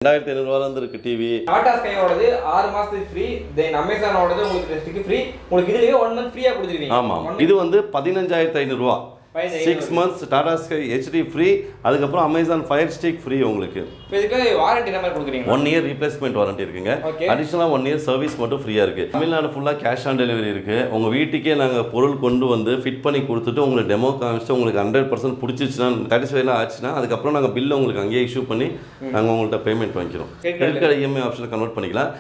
ரெண்டாயிரத்தி ஐநூறுவாலேருந்து இருக்குது டிவி டாடா ஸ்கையோடது ஆறு மாசத்துக்கு ஃப்ரீ தென் அமேசானோடது உங்களுக்கு ரெஸ்ட்டுக்கு ஃப்ரீ உங்களுக்கு இதுலயே ஒன் மந்த் ஃப்ரீயா கொடுத்துருவீங்க ஆமாம் இது வந்து பதினஞ்சாயிரத்து ஐநூறுரூவா பதினஞ்சாயிரம் six months Tata Sky HD free அதுக்கப்புறம் அமேசான் ஃபயர் ஸ்டிக் ஃப்ரீ உங்களுக்கு இப்போ இதுக்கு வாரண்டி என்ன மாதிரி கொடுக்குறீங்க ஒன் இயர் ரீப்ளேஸ்மெண்ட் வாரண்டி இருக்குங்க Okay. அடிஷனலாக ஒன் இயர் சர்வீஸ் மட்டும் ஃப்ரீயாக இருக்குது தமிழ்நாடு ஃபுல்லாக கேஷ் ஆன் டெலிவரி இருக்குது உங்கள் வீட்டுக்கே நாங்கள் பொருள் கொண்டு வந்து ஃபிட் பண்ணி கொடுத்துட்டு உங்களுக்கு டெமோ காமிச்சிட்டு உங்களுக்கு ஹண்ட்ரட் பர்சன்ட் பிடிச்சிச்சுன்னா சாட்டிஸ்ஃபைலாம் ஆச்சுன்னா அதுக்கப்புறம் நாங்கள் பில்லை உங்களுக்கு அங்கேயே இஷ்யூ பண்ணி நாங்கள் உங்கள்கிட்ட பேமெண்ட் வாங்கிக்கிறோம் Credit card credit card EMI option convert பண்ணிக்கலாம்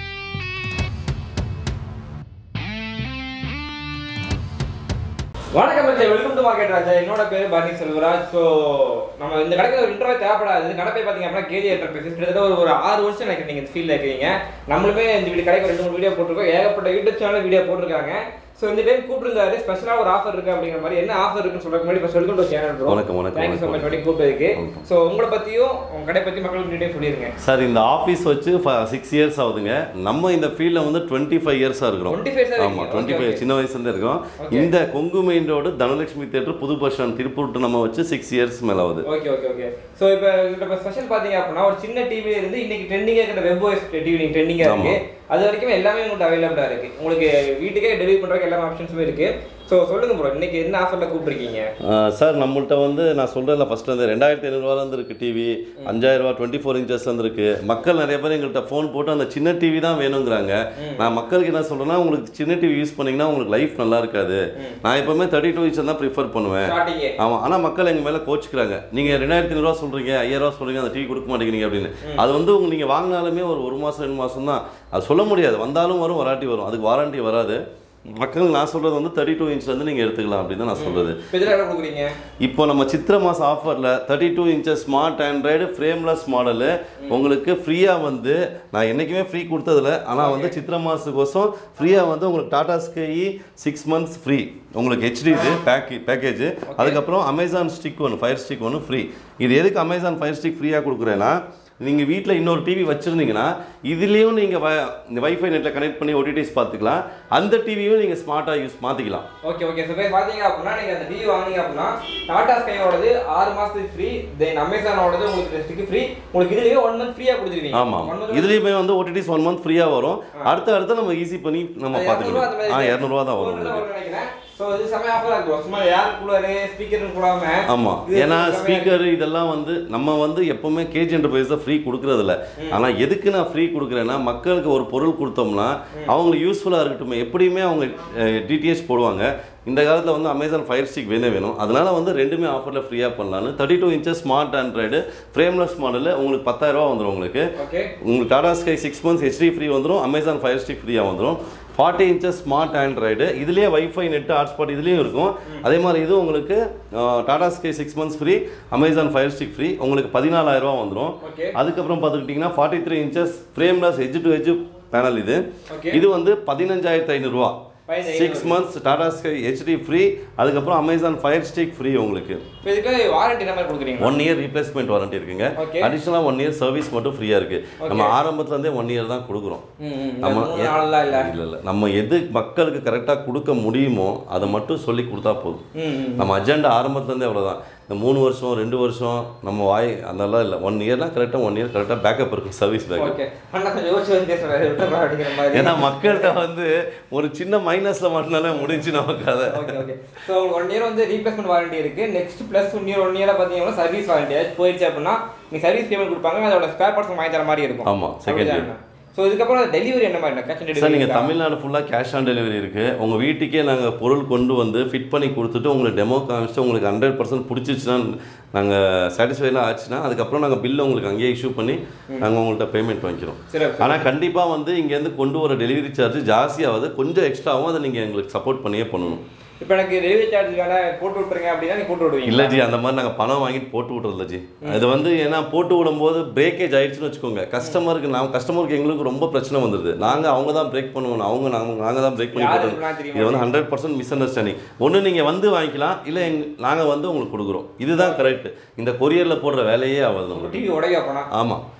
வணக்கம் மச்சே வெல்கம் டு மார்க்கெட் ராஜா என்னோட பேர் பர்னி செல்வராஜ் ஸோ நம்ம இந்த கடைக்கு ஒரு இன்டர்வியூ தேவைப்படாது கடை போய் பார்த்தீங்க அப்படின்னா கேஜி என்டர்பிரைசஸ் கிட்டத்தட்ட ஒரு ஒரு ஆறு வருஷம் எனக்கு நீங்கள் இந்த ஃபீல்டில் இருக்கிறீங்க நம்மளுமே இந்த வீடியோ கடைக்கு ரெண்டு மூணு வீடியோ போட்டிருக்கோம் ஏகப்பட்ட யூடியூப் சேனல் வீடியோ போட்டிருக்காங்க ஸோ இந்த டைம் கூப்பிட்டுருந்தாரு ஸ்பெஷலாக ஒரு ஆஃபர் இருக்கு அப்படிங்கிற மாதிரி என்ன ஆஃபர் இருக்குன்னு சொல்றதுக்கு முன்னாடி first welcome to channel bro வணக்கம், வணக்கம், தேங்க்யூ ஸோ மச் வணக்கம். பண்ணி கூப்பிட்டதுக்கு வணக்கம். ஸோ உங்களை பற்றியும் உங்க கடை பற்றி மக்களுக்கு டீட்டெயில் சொல்லிடுங்க சார் இந்த ஆஃபீஸ் வச்சு சிக்ஸ் இயர்ஸ் ஆகுதுங்க நம்ம இந்த ஃபீல்டில் வந்து டுவெண்ட்டி ஃபைவ் இயர்ஸாக இருக்கிறோம் 25 தான் ஆமாம் இருக்கீங்க. Twenty Okay, five okay. சின்ன வயசுலேருந்து இருக்கோம் Okay. இந்த Kongu main road Dhanalakshmi theatre புது பஸ் ஸ்டாண்ட் திருப்பூர் to நம்ம வச்சு சிக்ஸ் இயர்ஸ் மேலே ஆகுது ஓகே ஓகே ஓகே ஸோ இப்போ இப்போ ஸ்பெஷல் பார்த்தீங்க அப்படின்னா ஒரு சின்ன டிவில இருந்து இன்னைக்கு ட்ரெண்டிங்காக இருக்கிற வெப் ஓஎஸ் டிவி ட்ரெண்டிங்காக இருக்கு அது வரைக்கும் எல்லாமே உங்களுக்கு அவைலபிளாக இருக்கு உங்களுக்கு வீட்டுக்கே டெலிவரி பண்ணுறதுக்கு எல்லா ஆப்ஷன்ஸுமே இருக்கு ஸோ சொல்லுங்க ப்ரோ இன்னைக்கு என்ன ஆஃபரில் கூப்பிட்டுருக்கீங்க ஆஹ் சார் நம்மள்ட்ட வந்து நான் சொல்கிறேன்ல ஃபஸ்ட்டு வந்து ரெண்டாயிரத்தி ஐநூறுவாலேருந்து இருக்குது டிவி அஞ்சாயிரரூவா டுவெண்ட்டி ஃபோர் இன்ச்சஸ்லேருந்து இருக்குது மக்கள் நிறைய பேர் எங்கள்கிட்ட ஃபோன் போட்டு அந்த சின்ன டிவி தான் வேணுங்கிறாங்க நான் மக்களுக்கு என்ன சொல்கிறேன்னா உங்களுக்கு சின்ன டிவி யூஸ் பண்ணிங்கன்னா உங்களுக்கு லைஃப் நல்லா இருக்காது நான் எப்போவுமே தேர்ட்டி டூ இன்ச் தான் ப்ரிஃபர் பண்ணுவேன் ஸ்டார்டிங்கே ஆமாம் ஆனால் மக்கள் எங்கள் மேலே கோச்சிக்கிறாங்க நீங்கள் ரெண்டாயிரத்தி ஐநூறுவா சொல்கிறீங்க ஐயாயிரரூவா சொல்கிறீங்க அந்த டிவி கொடுக்க மாட்டேங்கிறீங்க அப்படின்னு அது வந்து உங்க நீங்கள் வாங்கினாலுமே ஒரு ஒரு மாதம் ரெண்டு மாதம் தான் அது சொல்ல முடியாது வந்தாலும் வரும் வராட்டி வரும் அதுக்கு வாரண்டி வராது மக்கள் நான் சொல்கிறது வந்து தேர்ட்டி டூ இன்ச்லேருந்து நீங்கள் எடுத்துக்கலாம் அப்படின்னு தான் நான் சொல்கிறது இப்போ இதில் என்ன கொடுக்குறீங்க இப்போ நம்ம சித்திர மாதம் ஆஃபரில் thirty two inches smart Android frameless model உங்களுக்கு ஃப்ரீயாக வந்து நான் என்றைக்குமே ஃப்ரீ கொடுத்ததில்ல ஆனால் வந்து சித்திர மாதத்துக்கோசம் ஃப்ரீயாக வந்து உங்களுக்கு Tata Sky six months free உங்களுக்கு ஹெச்டி இது பேக்கே பேக்கேஜ் அதுக்கப்புறம் அமேசான் ஸ்டிக் ஒன்று ஃபயர் ஸ்டிக் ஒன்று ஃப்ரீ இது எதுக்கு அமேசான் ஃபயர் ஸ்டிக் ஃப்ரீயாக கொடுக்குறேன்னா நீங்கள் வீட்டில் இன்னொரு டிவி வச்சுருந்தீங்கன்னா இதுலேயும் நீங்கள் வ இந்த வைஃபை நெட்டில் கனெக்ட் பண்ணி ஓடிடிஸ் பார்த்துக்கலாம் அந்த டிவியும் நீங்கள் ஸ்மார்ட்டாக யூஸ் மாற்றிக்கலாம் ஓகே ஓகே ஸோ போய் பார்த்தீங்க அப்படின்னா நீங்கள் அந்த டிவி வாங்குனீங்க அப்படின்னா டாடா ஸ்கையோடது ஆறு மாதத்துக்கு ஃப்ரீ தென் அமேசானோடது உங்களுக்கு ரெஸ்ட்டுக்கு ஃப்ரீ உங்களுக்கு இதுலயே ஒன் மந்த் ஃப்ரீயாக கொடுத்துருவீங்க ஆமாம் One month இதுலேயுமே வந்து ஓடிடிஸ் ஒன் மந்த் ஃப்ரீயாக வரும் அடுத்து அடுத்து நம்ம ஈஸி பண்ணி நம்ம அது இரநூறுவா அந்த பார்த்துக்கலாம் மாதிரி ஆ இரநூறுவா தான் வரும் இரநூறுவா உங்களுக்கு வரும்னு நினைக்கிறேன் ஸோ இது செமையா ஆஃபராக இருக்கும் சும்மா ஏர் கூலரு ஸ்பீக்கர்னு கூடாம ஆமாம் இது ஏன்னா செமையா ஸ்பீக்கர் இதெல்லாம் வந்து நம்ம வந்து எப்போவுமே கேஜ் என்டர்பிரைஸ் தான் ஃப்ரீ கொடுக்குறதில்ல ஆனால் எதுக்கு நான் ஃப்ரீ கொடுக்குறேன்னா மக்களுக்கு ஒரு பொருள் கொடுத்தோம்னா அவங்களுக்கு யூஸ்ஃபுல்லாக இருக்கட்டும் எப்படியுமே அவங்க டிடிஹெச் போடுவாங்க இந்த காலத்தில் வந்து அமேசான் ஃபயர் ஸ்டிக் வேணே வேணும் அதனால வந்து ரெண்டுமே ஆஃபரில் ஃப்ரீயாக பண்ணலான்னு thirty two inches smart Android frameless மாடலில் உங்களுக்கு பத்தாயிரரூவா வந்துடும் உங்களுக்கு ஓகே உங்களுக்கு Tata Sky six months HD free வந்துடும் அமேசான் ஃபயர் ஸ்டிக் ஃப்ரீயாக வந்துடும் ஃபார்ட்டி இன்ச்சஸ் ஸ்மார்ட் ஆண்ட்ராய்டு இதுலேயே வைஃபை நெட் ஹாட்ஸ்பாட் இதுலேயும் இருக்கும் அதே மாதிரி இது உங்களுக்கு Tata Sky six months free Amazon Fire Stick free உங்களுக்கு பதினாலாயிரரூவா வந்துடும் ஓகே அதுக்கப்புறம் பார்த்துக்கிட்டிங்கன்னா forty three inches frameless edge to edge panel இது ஓகே இது வந்து பதினஞ்சாயிரத்து ஐநூறுரூவா six months Tata Sky HD free அதுக்கப்புறம் அமேசான் ஃபயர் ஸ்டிக் ஃப்ரீ உங்களுக்கு இப்போ இதுக்கு வாரண்டி என்ன மாதிரி கொடுக்குறீங்க ஒன் இயர் ரீப்ளேஸ்மெண்ட் வாரண்டி இருக்குங்க Okay. அடிஷனலாக ஒன் இயர் சர்வீஸ் மட்டும் ஃப்ரீயாக இருக்கு நம்ம ஆரம்பத்துல இருந்தே ஒன் இயர் தான் கொடுக்குறோம் ம் ம் நம்ம மூணு நாளெலாம் இல்லை இல்லை இல்லை நம்ம எது மக்களுக்கு கரெக்டாக கொடுக்க முடியுமோ அதை மட்டும் சொல்லி கொடுத்தா போதும் ம் ம் நம்ம அஜெண்டா ஆரம்பத்துலேருந்தே அவ்வளோதான் இந்த மூணு வருஷம் ரெண்டு வருஷம் நம்ம வாய் அதெல்லாம் இல்லை ஒன் இயர்லாம் கரெக்டாக ஒன் இயர் கரெக்டாக பேக்கப் இருக்கும் சர்வீஸ் பேக்கப் ஓகே அண்ணா கொஞ்சம் யோசிச்சு வந்து பேசுறாரு விட்டுறா அப்படிங்கிற மாதிரி ஏன்னா மக்கள்கிட்ட வந்து ஒரு சின்ன மைனஸில் மட்டும்னாலே முடிஞ்சு நமக்கு அதை okay okay so one year வந்து ரீப்ளேஸ்மெண்ட் வாரண்டி இருக்கு next plus one year one இயராக பார்த்தீங்கன்னா சர்வீஸ் வாரண்டி போயிடுச்சு அப்படின்னா நீ சர்வீஸ் பேமெண்ட் கொடுப்பாங்க அதோட ஸ்பேர் பார்ட்ஸ் வாங்கி தர மாதிரி இருக்கும் ஆமாம் செகண்ட் இயர் ஸோ இதுக்கப்புறம் டெலிவரி என்ன மாதிரி கேஷ் ஆன் சார் டெலிவரி நீங்கள் தமிழ்நாடு ஃபுல்லாக கேஷ் ஆன் டெலிவரி இருக்குது உங்கள் வீட்டுக்கே நாங்கள் பொருள் கொண்டு வந்து ஃபிட் பண்ணி கொடுத்துட்டு உங்களுக்கு டெமோ காமிச்சிட்டு உங்களுக்கு ஹண்ட்ரட் பர்சன்ட் பிடிச்சிச்சுன்னா நாங்கள் சாட்டிஸ்ஃபைலாம் ஆச்சுன்னா அதுக்கப்புறம் நாங்கள் பில்லை உங்களுக்கு அங்கேயே இஷ்யூ பண்ணி நாங்கள் உங்கள்கிட்ட பேமெண்ட் வாங்கிக்கிறோம் சிறப்பு ஆனால் கண்டிப்பாக வந்து இங்கேருந்து கொண்டு வர டெலிவரி சார்ஜ் ஜாஸ்தியாகுது கொஞ்சம் எக்ஸ்ட்ராவும் அதை நீங்கள் எங்களுக்கு சப்போர்ட் பண்ணியே பண்ணணும் இப்போ எனக்கு டெலிவரி சார்ஜ் வேணா போட்டு விட்டுருங்க அப்படின்னா நீ போட்டு விடுவீங்க இல்லை ஜி அந்த மாதிரி நாங்கள் பணம் வாங்கிட்டு போட்டு விட்றதில்ல ஜி அது வந்து ஏன்னா போட்டு விடும்போது பிரேக்கேஜ் ஆயிடுச்சுன்னு வச்சுக்கோங்க கஸ்டமருக்கு நான் கஸ்டமருக்கு எங்களுக்கு ரொம்ப பிரச்சனை வந்துடுது நாங்கள் அவங்க தான் பிரேக் பண்ணுவோம் அவங்க நாங்கள் நாங்கள் தான் பிரேக் பண்ணி யாரு போட்டு இதெல்லாம் தெரியுமா? இது வந்து ஹண்ட்ரட் பர்சன்ட் மிஸ் அண்டர்ஸ்டாண்டிங் ஒன்று நீங்கள் வந்து வாங்கிக்கலாம் இல்லை எங் நாங்கள் வந்து உங்களுக்கு கொடுக்குறோம் இதுதான் கரெக்ட் இந்த கொரியரில் போடுற வேலையே ஆகாது உங்க நம்மளுக்கு டிவி உடைய போனா ஆமாம்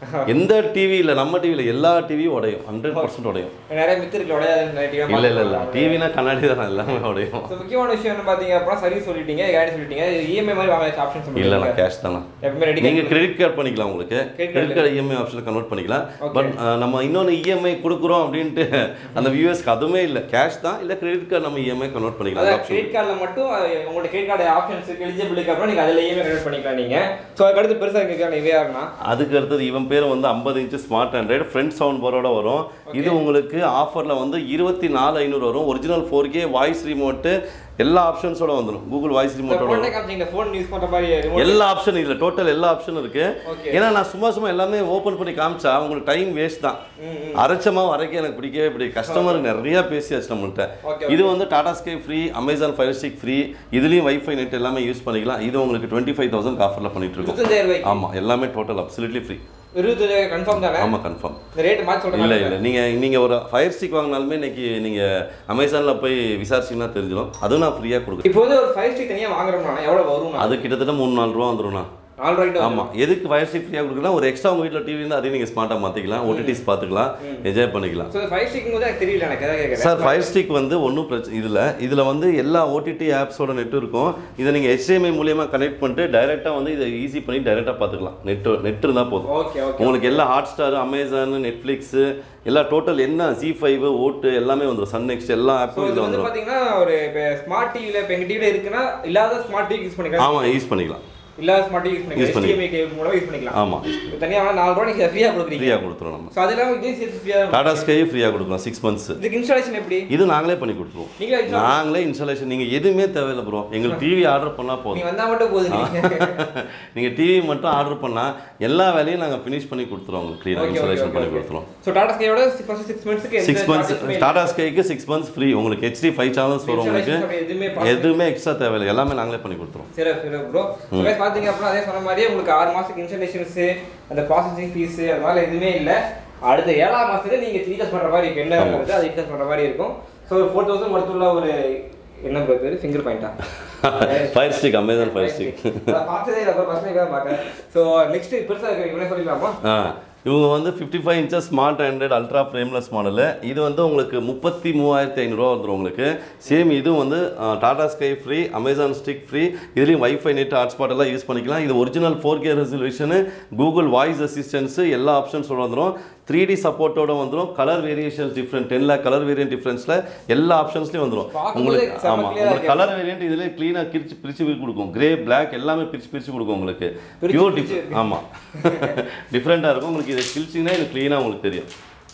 எந்த டிவி இல்லை நம்ம டிவியில் எல்லா டிவியும் உடையும் ஹண்ட்ரட் பர்சன்ட் உடையும் நிறைய மித்து இருக்கு உடையாது இல்லை இல்லை இல்லை டிவினா கண்ணாடி தான் எல்லாமே உடையும் ஸோ முக்கியமான விஷயம் என்ன பார்த்தீங்க அப்படின்னா சர்வீஸ் சொல்லிட்டீங்க கேரண்டி சொல்லிட்டீங்க இஎம்ஐ மாதிரி வாங்க ஆப்ஷன் இல்லை சொல்லுங்க கேஷ் தானே எப்பவுமே ரெடி நீங்கள் கிரெடிட் கார்டு பண்ணிக்கலாம் உங்களுக்கு Credit கிரெடிட் கார்டு இஎம்ஐ ஆப்ஷனில் கன்வெர்ட் பண்ணிக்கலாம் Okay. பட் நம்ம இன்னொன்று இஎம்ஐ கொடுக்குறோம் அப்படின்ட்டு அந்த வியூஎஸ்க்கு அதுவுமே இல்லை கேஷ் தான் இல்லை கிரெடிட் கார்டு நம்ம இஎம்ஐ கன்வெர்ட் பண்ணிக்கலாம் அந்த அதாவது ஆப்ஷன் கிரெடிட் கார்டில் மட்டும் அது உங்களோட கிரெடிட் கார்டு ஆப்ஷன்ஸ் எலிஜிபிளுக்கு அப்புறம் நீங்கள் அதில் இஎம்ஐ கனெக்ட் பண்ணிக்கலாம் நீங்கள் ஸோ அதுக்கடுத்து பெருசாக இருக்கிற இவையாருன்னா அதுக்கு அடுத்தது இவன் பேர் வந்து ஐம்பது inch smart Android front sound பாரோட வரும் இது உங்களுக்கு ஆஃபரில் வந்து இருபத்தி நாலு ஐநூறு வரும் original four K voice remote எல்லா ஆப்ஷன்ஸோட வந்துடும் கூகுள் வாய்ஸ் ரிமோட்டோட ஃபோன் வரும் காமிச்சிங்க ஃபோன் யூஸ் பண்ணுற மாதிரி remote. எல்லா ஆப்ஷன் இதில் டோட்டல் எல்லா ஆப்ஷனும் இருக்கு Okay. ஏன்னா நான் சும்மா சும்மா எல்லாமே ஓப்பன் பண்ணி காமிச்சா உங்களுக்கு டைம் வேஸ்ட் தான் ம், ம். அரைச்சமா வரைக்கும் எனக்கு பிடிக்கவே பிடிக்கும் கஸ்டமருக்கு நிறைய பேசியாச்சு நம்மள்ட்ட Okay, இது வந்து Tata Sky free Amazon Fire Stick free இதுலேயும் வைஃபை நெட் எல்லாமே யூஸ் பண்ணிக்கலாம் இது உங்களுக்கு டுவெண்ட்டி ஃபைவ் தௌசண்ட் ஆஃபரில் பண்ணிட்டு இருக்கோம் இருபத்தஞ்சாயிரம் ரூபாய்க்கு ஆமாம் எல்லாமே டோட்டல் அப்சல்யூட்லி ஃப்ரீ இருபத்தஞ்சாயிரம் கன்ஃபார்ம் தானே ஆமாம் கன்ஃபார்ம் இந்த ரேட் மாற்றி இல்லை சொல்கிறேன் இல்லை நீங்கள் நீங்கள் ஒரு ஃபயர் ஸ்டிக் வாங்கினாலுமே இன்னைக்கு நீங்கள் அமேசானில் போய் விசாரிச்சிங்கன்னா தெரிஞ்சிடும் அதுவும் நான் ஃப்ரீயாக கொடுக்குறேன் இப்போ வந்து ஒரு ஃபைவ் ஸ்டிக் தனியாக வாங்குறோம்னா எவ்வளோ வரும் அது கிட்டத்தட்ட மூணு நாலு ரூபா வந்துரும்ண்ணா நாலு ரூபாய்க்கு ஆமாம் எதுக்கு ஃபயர் ஸ்டிக் ஃப்ரீயாக கொடுக்கலாம் ஒரு எக்ஸ்ட்ரா உங்கள் வீட்டில் டிவி இருந்தால் அதையும் நீங்கள் ஸ்மார்ட்டாக மாற்றிக்கலாம் ஓடிடிஸ் பார்த்துக்கலாம் என்ஜாய் பண்ணிக்கலாம் ஸோ ஃபைவ் ஸ்டிக் போது எனக்கு தெரியல எனக்கு எதாவது கேட்குறேன் சார் ஃபயர் ஸ்டிக் வந்து ஒன்றும் பிரச்சனை இதில் இதில் வந்து எல்லா ஓடிடி ஆப்ஸோட நெட் இருக்கும் இதை நீங்கள் HDMI மூலியமா கனெக்ட் பண்ணிட்டு டைரெக்டாக வந்து இதை ஈஸி பண்ணி டைரெக்டாக பார்த்துக்கலாம் நெட் நெட் இருந்தால் போதும் ஓகே ஓகே உங்களுக்கு எல்லா ஹாட் ஸ்டார் அமேசான் நெட்ஃப்ளிக்ஸு எல்லா டோட்டல் என்ன ஜி ஃபைவ் ஓட்டு எல்லாமே வந்துடும் சன் நெக்ஸ்ட் எல்லா ஸோ ஆப்பும் இது இதில் வந்து வந்துடும் பார்த்தீங்கன்னா ஒரு இப்போ ஸ்மார்ட் டிவியில் இப்போ எங்கள் டிவியில் இருக்குன்னா இல்லாத ஸ்மார்ட் டிவி யூஸ் பண்ணிக்கலாம் ஆமாம் யூஸ் பண்ணிக்கலாம் இல்லாத ஸ்மார்ட் டிவி யூஸ் Use பண்ணிக்கலாம் பண்ணிக்கலாம். HDMI கேபிள் மூலம் யூஸ் பண்ணிக்கலாம் ஆமாம் இப்போ தனியாக வேணா நாலு ரூபா நீங்கள் ஃப்ரீயாக கொடுக்குறீங்க ஃப்ரீயாக கொடுத்துருவோம் நம்ம ஸோ அது இல்லாமல் இதே சேர்த்து ஃப்ரீயாக டாடா ஸ்கை ஃப்ரீயாக கொடுக்கலாம் சிக்ஸ் மந்த்ஸ் இதுக்கு இன்ஸ்டாலேஷன் எப்படி இது நாங்களே பண்ணி கொடுத்துருவோம் நீங்களே install- நாங்களே இன்ஸ்டாலேஷன் நீங்கள் எதுவுமே தேவையில்லை ப்ரோ எங்களுக்கு டிவி ஆர்டர் பண்ணால் போதும் நீ வந்தால் மட்டும் போதும் நீங்கள் நீங்கள் டிவி மட்டும் ஆர்டர் பண்ணால் எல்லா வேலையும் நாங்கள் ஃபினிஷ் பண்ணி கொடுத்துருவோம் உங்களுக்கு க்ளீனாக ஓகே ஓகே இன்ஸ்டாலேஷன் பண்ணி ஓகே கொடுத்துருவோம் ஸோ டாடா ஸ்கையோட ஃபர்ஸ்ட் சிக்ஸ் மந்த்ஸ்க்கு சிக்ஸ் மந்த்ஸ் டாடா ஸ்கைக்கு சிக்ஸ் மந்த்ஸ் ஃப்ரீ உங்களுக்கு ஹெச்டி ஃபைவ் சேனல்ஸ் வரும் உங்களுக்கு எதுவுமே எதுவுமே எக்ஸ்ட்ரா தேவையில்லை எல்லாமே நாங்களே பண்ணி கொடுத்துருவோம் சரி சரி ப்ரோ பார்த்தீங்க அப்படின்னா அதே சொன்ன மாதிரியே உங்களுக்கு ஆறு மாதத்துக்கு இன்ஸ்டாலேஷன்ஸு அந்த ப்ராசஸிங் ஃபீஸு அது மாதிரி எதுவுமே இல்லை அடுத்த ஏழாம் மாதத்துக்கு நீங்கள் ரீசார்ஜ் பண்ணுற மாதிரி இருக்கும் என்ன இருக்குது அது ரீசார்ஜ் பண்ணுற மாதிரி இருக்கும் ஸோ ஃபோர் தௌசண்ட் மொத்தத்தில் ஒரு என்ன ப்ரோ பேர் ஃபிங்கர் பாயிண்டா Fire Stick Amazon Fire Stick பார்த்ததே இல்லை ஃபர்ஸ்ட் டைம் பார்க்குறேன் ஸோ நெக்ஸ்ட் பெருசாக இருக்கு இவனே சொல்லிக்கலாமா ஆ இவங்க வந்து fifty five inches smart Android ultra frameless model இது வந்து உங்களுக்கு முப்பத்தி மூவாயிரத்தி ஐநூறுரூவா வந்துடும் உங்களுக்கு சேம் இதுவும் வந்து Tata Sky free Amazon stick free இதுலேயும் வைஃபை நெட் ஹாட்ஸ்பாட் எல்லாம் யூஸ் பண்ணிக்கலாம் இது original four K resolution Google voice assistance எல்லா ஆப்ஷன்ஸோட வந்துடும் த்ரீ டி சப்போர்ட்டோட வந்துடும் colour variations different ten lake colour variant டிஃப்ரென்ஸில் எல்லா ஆப்ஷன்ஸ்லையும் வந்துடும் பார்க்கும்போதே உங்களுக்கு செம ஆமாம் clear ஆ உங்களுக்கு கலர் வேரியன்ட் இதில் க்ளீனாக பிரிச்சு பிரிச்சு பிரிச்சு கொடுக்கும் கிரே பிளாக் எல்லாமே பிரிச்சு பிரிச்சு கொடுக்கும் உங்களுக்கு பிரிச்சு பியூர் பிரிச்சு டிஃப் ஆமாம் டிஃப்ரெண்ட்டாக இருக்கும் உங்களுக்கு இதை கிழிச்சிங்கன்னா இது க்ளீனாக உங்களுக்கு தெரியும்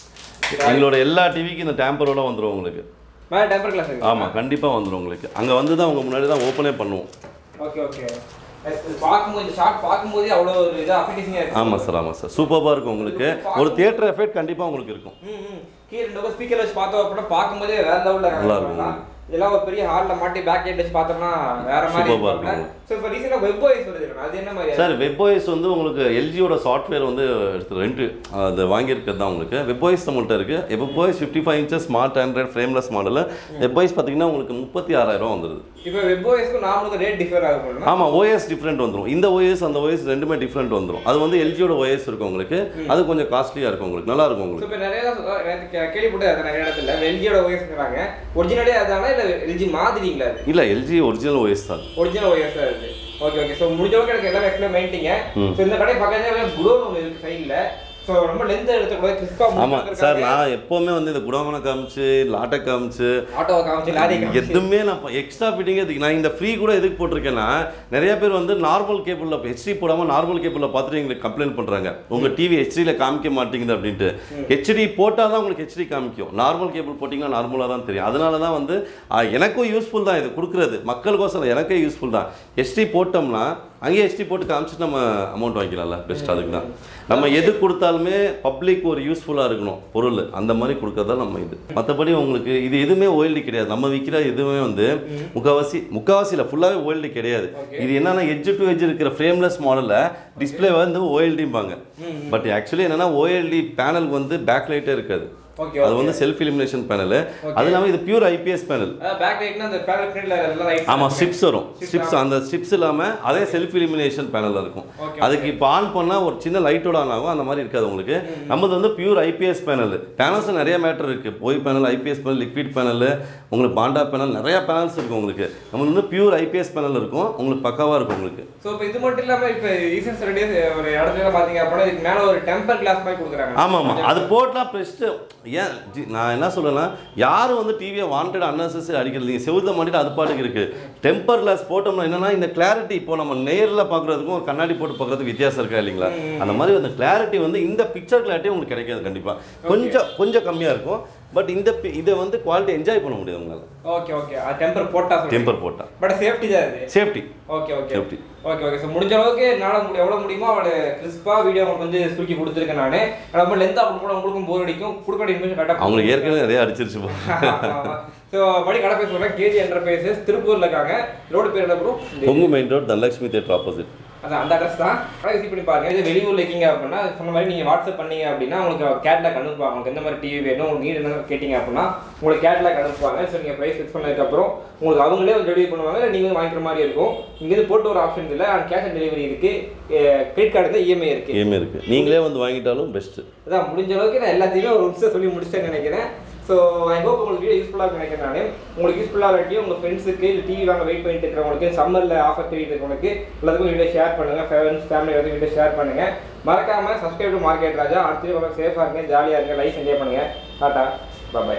எங்களோட எல்லா டிவிக்கும் இந்த டேம்பரோட வந்துடும் உங்களுக்கு மேலே டெம்பர் கிளாஸ் இருக்கு ஆமாம் கண்டிப்பாக வந்துடும் உங்களுக்கு அங்கே வந்து தான் உங்கள் முன்னாடி தான் ஓப்பனே பண்ணுவோம் ஓகே ஓகே பார்க்கும்போது இந்த ஷார்ட் பார்க்கும்போதே அவ்வளோ ஒரு இதாக அப்ளிகேஷனாக இருக்கு ஆமாம் சார் ஆமாம் சார் சூப்பராக இருக்கும் உங்களுக்கு ஒரு தியேட்டர் எஃபெக்ட் கண்டிப்பாக உங்களுக்கு இருக்கும் ம், ம். கீழே ரெண்டு பக்கம் ஸ்பீக்கர் வச்சு பார்த்தோம் அப்படின்னா பார்க்கும்போதே வேற லெவலில் நல்லா இருக்கும். இதெல்லாம் ஒரு பெரிய ஹாலில் மாட்டி பேக் லைட் வச்சு பார்த்தோம்னா வேற மாதிரி Superb ஆ இருக்கும் இருக்கும். ஸோ இப்போ ரீசெண்டாக வெப் வாய்ஸ் வருது அது என்ன மாதிரி சார் வெப்ஓஎஸ் வந்து உங்களுக்கு எல்ஜியோட சாஃப்ட்வேர் வந்து எடுத்து ரெண்டு அது வாங்கியிருக்கிறது தான் உங்களுக்கு வெப்ஓஎஸ் நம்மள்ட்ட இருக்குது web OS fifty five inches smart Android frameless model web OS பார்த்தீங்கன்னா உங்களுக்கு முப்பத்தி ஆறாயிரம் வந்துருது இப்போ வெப் வாய்ஸ்க்கும் நாமளுக்கு ரேட் டிஃபர் ஆகும் ஆமாம் ஓஎஸ் டிஃப்ரெண்ட் வந்துடும் இந்த ஓஎஸ் அந்த ஓஎஸ் ரெண்டுமே டிஃப்ரெண்ட் வந்துடும் அது வந்து எல்ஜியோட ஓஎஸ் இருக்கும் உங்களுக்கு அது கொஞ்சம் காஸ்ட்லியாக இருக்கும் உங்களுக்கு நல்லா இருக்கும் ஸோ உங்களுக்கு இப்போ நிறைய தான் சொ- எனக்கு கே- கேள்விப்பட்டது அது நிறைய இடத்துல எல்ஜியோட ஓஎஸ்ங்கிறாங்க ஒரிஜினலே அதானா இல்லை எல்ஜி மாதிரிங்களா அது இல்லை எல்ஜி ஒரிஜினல் ஓஎஸ் தான் ஒரிஜினல் ஓஎஸ் தான் இருக்கு ஓகே ஓகே ஸோ முடிஞ்ச அளவுக்கு எனக்கு எல்லாமே எக்ஸ்பிளைன் பண்ணிட்டீங்க ஸோ இந்த கடை பக்கத்துல குடோன் ஒன்று இருக்கு சைடில் ஸோ ரொம்ப லென்த் எடுத்துக்கூடாது கிறிஸ்பா ஆமாம் சார் நான் எப்போவுமே வந்து இந்த குடோமனை காமிச்சு லாட்டை காமிச்சு ஆட்டோவை காமிச்சு லாரி காமிச்சு எதுவுமே நான் எக்ஸ்ட்ரா ஃபிட்டிங் எதுக்கு நான் இந்த ஃப்ரீ கூட எதுக்கு போட்டிருக்கேன்னா நிறைய பேர் வந்து நார்மல் கேபிளில் ஹெச்டி போடாமல் நார்மல் கேபிளில் பார்த்துட்டு எங்களுக்கு கம்ப்ளைண்ட் பண்ணுறாங்க உங்கள் டிவி ஹெச்டியில் காமிக்க மாட்டேங்குது அப்படின்ட்டு ஹெச்டி போட்டால் தான் உங்களுக்கு ஹெச்டி காமிக்கும் நார்மல் கேபிள் போட்டிங்கன்னா நார்மலாக தான் தெரியும் அதனால தான் வந்து ஆ, எனக்கும் யூஸ்ஃபுல் தான் இது கொடுக்குறது மக்களுக்கோசரம் எனக்கே யூஸ்ஃபுல் தான் ஹெச்டி போட்டோம்னா அங்கேயே ஹெச்டி போட்டு காமிச்சிட்டு நம்ம அமௌண்ட் வாங்கிக்கலாம்ல பெஸ்ட் அதுக்கு தான் நம்ம எது கொடுத்தாலுமே பப்ளிக் ஒரு யூஸ்ஃபுல்லாக இருக்கணும் பொருள் அந்த மாதிரி கொடுக்கறதா நம்ம இது மற்றபடி உங்களுக்கு இது எதுவுமே ஓஎல்டி கிடையாது நம்ம விற்கிற எதுவுமே வந்து முக்காவாசி முக்காவாசியில் ஃபுல்லாகவே ஓஎல்டி கிடையாது இது என்னன்னா எட்ஜ் டு எட்ஜ் இருக்கிற ஃப்ரேம்லெஸ் மாடலில் டிஸ்பிளே வந்து ஓஎல்டிம்பாங்க பட் ஆக்சுவலி என்னன்னா ஓஎல்டி பேனல் வந்து பேக் லைட்டே இருக்காது ஓகே அது வந்து செல்ஃப் இலிமினேஷன் பேனல் அது இல்லாமல் இது பியூர் ஐபிஎஸ் பேனல் அதாவது பேக் லைட்னா அந்த பேனல் பின்னாடில எல்லாம் லைட் ஆமாம் ஸ்ட்ரிப்ஸ் வரும் ஸ்ட்ரிப்ஸ் அந்த ஸ்ட்ரிப்ஸ் இல்லாமல் அதே செல்ஃப் இலிமினேஷன் பேனல் இருக்கும் Okay, அதுக்கு இப்போ ஆன் பண்ணால் ஒரு சின்ன லைட்டோட ஆன் ஆகும் அந்த மாதிரி இருக்காது உங்களுக்கு நம்மது வந்து பியூர் ஐபிஎஸ் பேனல் பேனல்ஸ் நிறைய மேட்டர் இருக்குது போய் panel IPS panel liquid panel உங்களுக்கு பாண்டா பேனல் நிறைய பேனல்ஸ் இருக்கும் உங்களுக்கு நம்ம வந்து பியூர் ஐபிஎஸ் பேனல் இருக்கும் உங்களுக்கு பக்காவாக இருக்கும் உங்களுக்கு ஸோ இப்போ இது மட்டும் இல்லாம இப்போ ஈசன் ரெடியே ஒரு இடத்துல பாத்தீங்க அப்படின்னா இதுக்கு மேல ஒரு டெம்பர் கிளாஸ் மாதிரி கொடுக்குறாங்க ஆமாம் ஆமாம் அது போட்டலாம் பெஸ்ட்டு ஏன் ஜி- நான் என்ன சொல்றேன்னா யாரும் வந்து டிவியை வாண்டட் அன்னெசரி அடிக்கிறது நீங்கள் செவுத்த மாட்டிட்டு அது பாட்டுக்கு இருக்குது டெம்பர் கிளாஸ் போட்டோம்னா என்னன்னா இந்த கிளாரிட்டி இப்போ நம்ம நேரில் பார்க்குறதுக்கும் ஒரு கண்ணாடி போட்டு பார்க்குறதுக்கு வித்தியாசம் இருக்கா இல்லைங்களா அந்த மாதிரி அந்த கிளாரிட்டி வந்து இந்த பிக்சர் கிளாரிட்டி உங்களுக்கு கிடைக்காது கண்டிப்பாக கொஞ்சம் கொஞ்சம் கம்மியாக இருக்கும் பட் இந்த பி- இதை வந்து குவாலிட்டி என்ஜாய் பண்ண முடியாது உங்களால் ஓகே ஓகே அது டெம்பர் போட்டா சொல்றீங்க டெம்பர் போட்டால் பட் சேஃப்டி தான் இது safety okay okay Safety. Okay okay so முடிஞ்ச அளவுக்கு என்னால் முடி எவ்வளோ முடியுமோ அவளை கிறிஸ்பா வீடியோ உங்களுக்கு வந்து சுருக்கி கொடுத்துருக்கேன் நான் ரொம்ப லென்த்தாக அப்படி கூட உங்களுக்கும் போர் அடிக்கும் கொடுக்க வேண்டிய இன்ஃபர்மேஷன் கரெக்டாக அவங்களுக்கு ஏற்கனவே நிறைய அடிச்சிருச்சு போ. ஸோ மறுபடி கடை பேர் சொல்கிறேன் கேஜி என்டர்பிரைசஸ் திருப்பூரில் இருக்காங்க ரோடு பேர் என்ன bro Kongu main road Dhanalakshmi theatre opposite அதான் அந்த அட்ரஸ் தான் கடை விசிட் பண்ணி பாருங்க இது வெளியூர்ல இருக்கீங்க அப்படின்னா சொன்ன மாதிரி நீங்க வாட்ஸ்அப் பண்ணீங்க அப்படின்னா உங்களுக்கு கேட்லாக் அனுப்புவாங்க உங்களுக்கு எந்த மாதிரி டிவி வேணும் உங்களுக்கு நீட் என்ன கேட்டீங்க அப்படின்னா உங்களுக்கு கேட்லாக் அனுப்புவாங்க ஸோ நீங்க ப்ரைஸ் ஃபிக்ஸ் பண்ணதுக்கு அப்புறம் உங்களுக்கு அவங்களே வந்து டெலிவரி பண்ணுவாங்க இல்லை நீங்க வந்து வாங்கிக்கிற மாதிரி இருக்கும் இங்க இருந்து போட்டு ஒரு ஆப்ஷன் இல்லை அண்ட் கேஷ் ஆன் டெலிவரி இருக்கு கிரெடிட் கார்டு தான் இஎம்ஐ இருக்கு கேமே இருக்குது நீங்களே வந்து வாங்கிட்டாலும் பெஸ்ட்டு அதான் முடிஞ்ச அளவுக்கு நான் எல்லாத்தையுமே ஒரு நிமிஷம் சொல்லி முடிச்சிட்டேன்னு நினைக்கிறேன் ஸோ ஐ ஹோப் உங்களுக்கு வீடியோ யூஸ்ஃபுல்லாக நினைக்கிறேன் நான் உங்களுக்கு யூஸ்ஃபுல்லாக இல்லாட்டி உங்கள் ஃப்ரெண்ட்ஸுக்கு இல்லை டிவி வாங்க வெயிட் பண்ணிட்டு இருக்கிறவங்களுக்கு சம்மரில் ஆஃபர் தேடிட்டு இருக்கிறவங்களுக்கு எல்லாத்துக்கும் வீடியோ ஷேர் பண்ணுங்கள் ஃப்ரெண்ட்ஸ் ஃபேமிலி வந்து வீடியோ ஷேர் பண்ணுங்கள் மறக்காமல் சப்ஸ்கிரைப் டு மார்க்கெட் ராஜா அடுத்த சேஃபாக இருங்க ஜாலியாக இருங்க லைஃப் என்ஜாய் பண்ணுங்கள் டாட்டா பாய்